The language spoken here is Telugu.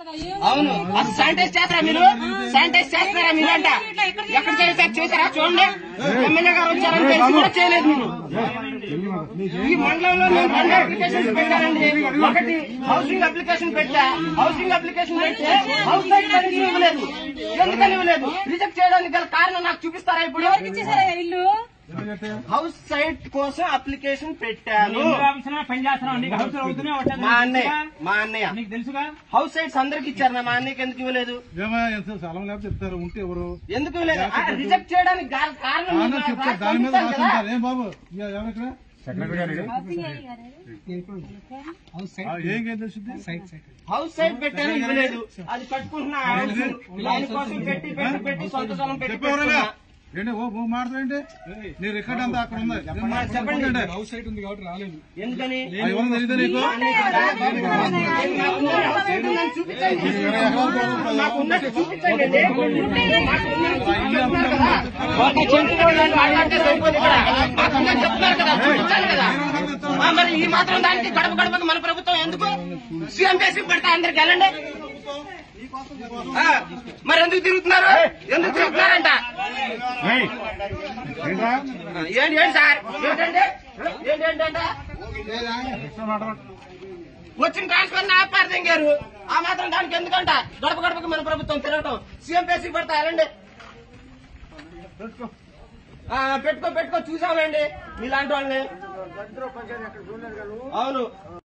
అవును అది శానిటైజ్ చేస్తారా మీరు శానిటైజ్ చేస్తారా మీరు అంట ఎక్కడ చేశారు చేశారా చూడండి ఎమ్మెల్యే గారు వచ్చారని తెలిసి కూడా చేయలేదు మీరు ఈ మండలంలో నేను రెండు అప్లికేషన్స్ పెట్టానండి ఒకటి హౌసింగ్ అప్లికేషన్ పెట్టా హౌసింగ్ అప్లికేషన్ పెడితే హౌస్ సైట్ పర్మిషన్ ఇవ్వలేదు ఎందుకని ఇవ్వలేదు రిజెక్ట్ చేయడానికి గల కారణం నాకు చూపిస్తారా ఇప్పుడు ఇల్లు హౌస్ సైట్ కోసం అప్లికేషన్ పెట్టాను పని చేస్తున్నాం నీకు హౌస్ అవుతూనే వచ్చేది. మా అన్నయ్య మా అన్నయ్య నీకు తెలుసుగా హౌస్ సైట్స్ అందరికి ఇచ్చారు నా మా అన్నయ్యకి ఎందుకు ఇవ్వలేదు ఏమో ఎంత స్థలం లేకపోతే చెప్తారు ఉంటే ఎవరు ఎందుకు ఇవ్వలేదు ఆ, రిజెక్ట్ చేయడానికి గా- కారణం ఆనర్ మీరు చెప్తారు రాసి దాని మీద పంపిస్తారు కదా. రాసుంటారు ఏం బాబు ఇక ఎవరు ఇక్కడ ఆ, ఏం ఏం తెలుస్తుంది హౌస్ సైట్ పెట్టాను ఇవ్వలేదు అది కట్టుకుంటున్నా దానికోసం పెట్టి పెట్టి పెట్టి సొంత స్థలం పెట్టి చెప్పేవరగా పెట్టుకున్నా. ఏంటి ఓ ఓ మాట్లాడండి నీ రికార్డ్ అంతా అక్కడ ఉంది ఏం మా చెప్పండి మాట్లాడుతుంటే? హౌస్ సైట్ ఉంది కాబట్టి రాలేదు ఎందుకని ఆ, ఎవరు తెలియదు నీకు నాకు చూపించండి నాకు ఉన్నట్టు చూపించండి ఒక చెంటు వాళ్ళని మాట్లాడితే సరిపోదు ఇక్కడ మాకు ఉన్నట్టు చెప్తున్నారు కదా చూపించాలి కదా ఆ, మరి ఈ మాత్రం దానికి గడప గడపకి మన ప్రభుత్వం ఎందుకు సీఎం చేసి పెడతా అందరికి వెళ్ళండి ఆ, మరి ఎందుకు తిరుగుతున్నారు ఎందుకు తిరుగుతున్నారంట ఆ, ఏంటి ఏంటి సార్ ఏంటంటే ఏంటి ఏంటంటే వచ్చిన ట్రాన్స్ఫర్ ఆపార్థం గారు ఆ మాత్రం దానికి ఎందుకంట గడప గడపకి మన ప్రభుత్వం తిరగటం సీఎం పేసి పడతా వెళ్ళండి ఆ, పెట్టుకో పెట్టుకో చూసామండి మీలాంటి వాళ్ళని అవును